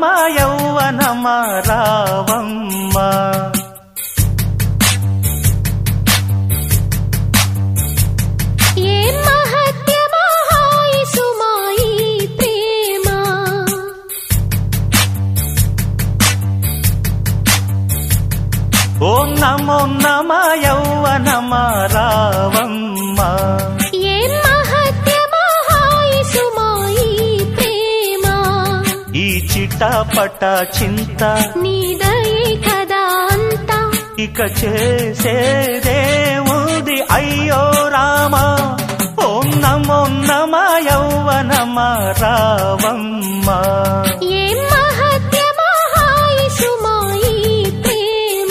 నమ యౌవనమ రావమ్మ ఏ మహత్యమో హాయి సుమాయి ప్రేమ ఓం నమో నమ యౌవనమ రావమ్మ ఏ మహత్యమో హాయి సుమాయి ప్రేమ ఈ చిటపట చింత నీదయే కదా అంతా ఇక చేసేదేముది అయ్యో రామ ఓం నమో నమ యౌవనమ రావమ్మ ఏ మహత్యమో హాయి సుమాయి ప్రేమ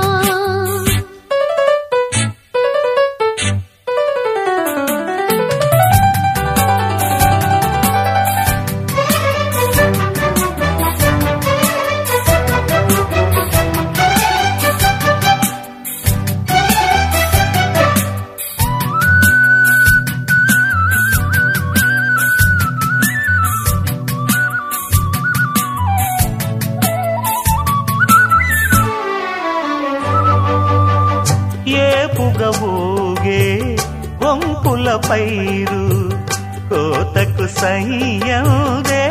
ఏ పుగబోగే వంపుల పైరు కోతకు సయ్యదే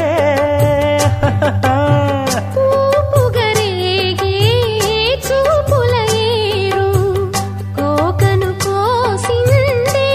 పూపుగరేగే చూపుల ఏరు కోకను కోసిందే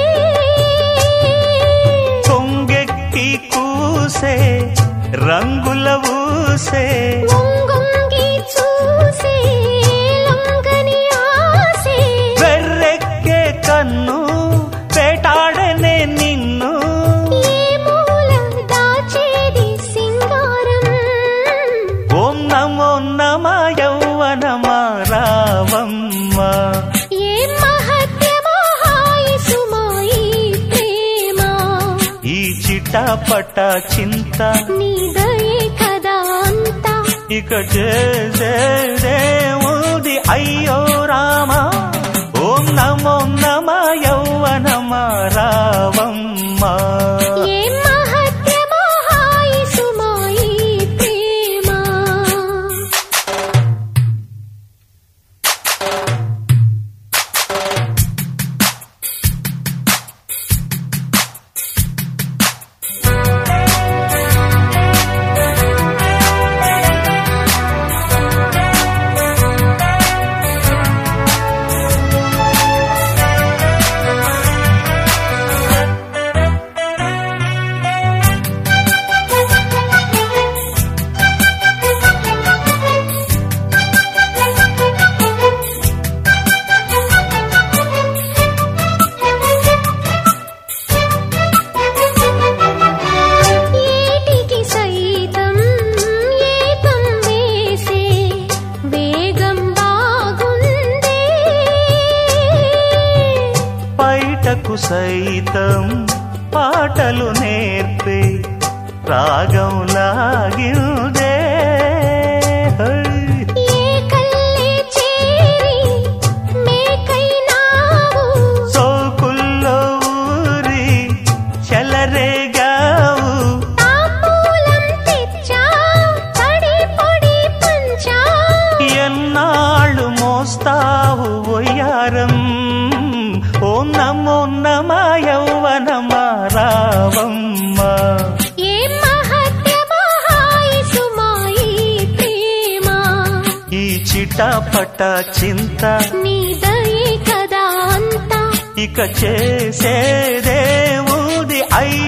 కొంగెక్కి కూసే రంగుల ఊసే వంగొంగి చూసే లొంగని ఆసే వెర్రెక్కే కన్ను వేటాడనే నిన్ను ఏ మూల దాచేది సింగారం ఓం నమో నమ యౌవనమ రావమ్మ ఏ మహత్యమో హాయి సుమాయి ప్రేమ ఈ చిటపట చింత నీదయే కదా అంతా ఇక చేసేదేముది అయ్యో రామ ఓం నమో నమ యౌవనమ రావమ్మ ఏ మహత్యమో హాయి సుమాయి ప్రేమ ఏటికి సైతం ఏకం వేసే వేగం బాగుందే బయటకు సైతం పాటలు నేర్పే రాగం లాగిందే హై. ఏ కల్లే చేరి మేకైనావు సోకుల్లో ఊరి చెలరేగావు తాంబూలం తెచ్చా తడి పొడి పంచా ఎన్నాళ్ళు మోస్తావు ఒయ్యారం ఓ నమో నమ యౌవనమ రావమ్మ ఏ మహత్యమో హాయి సుమాయి ప్రేమ ఈ చిటపట చింత నీదయే కదా అంతా ఇక చేసేదేముది అయ్యో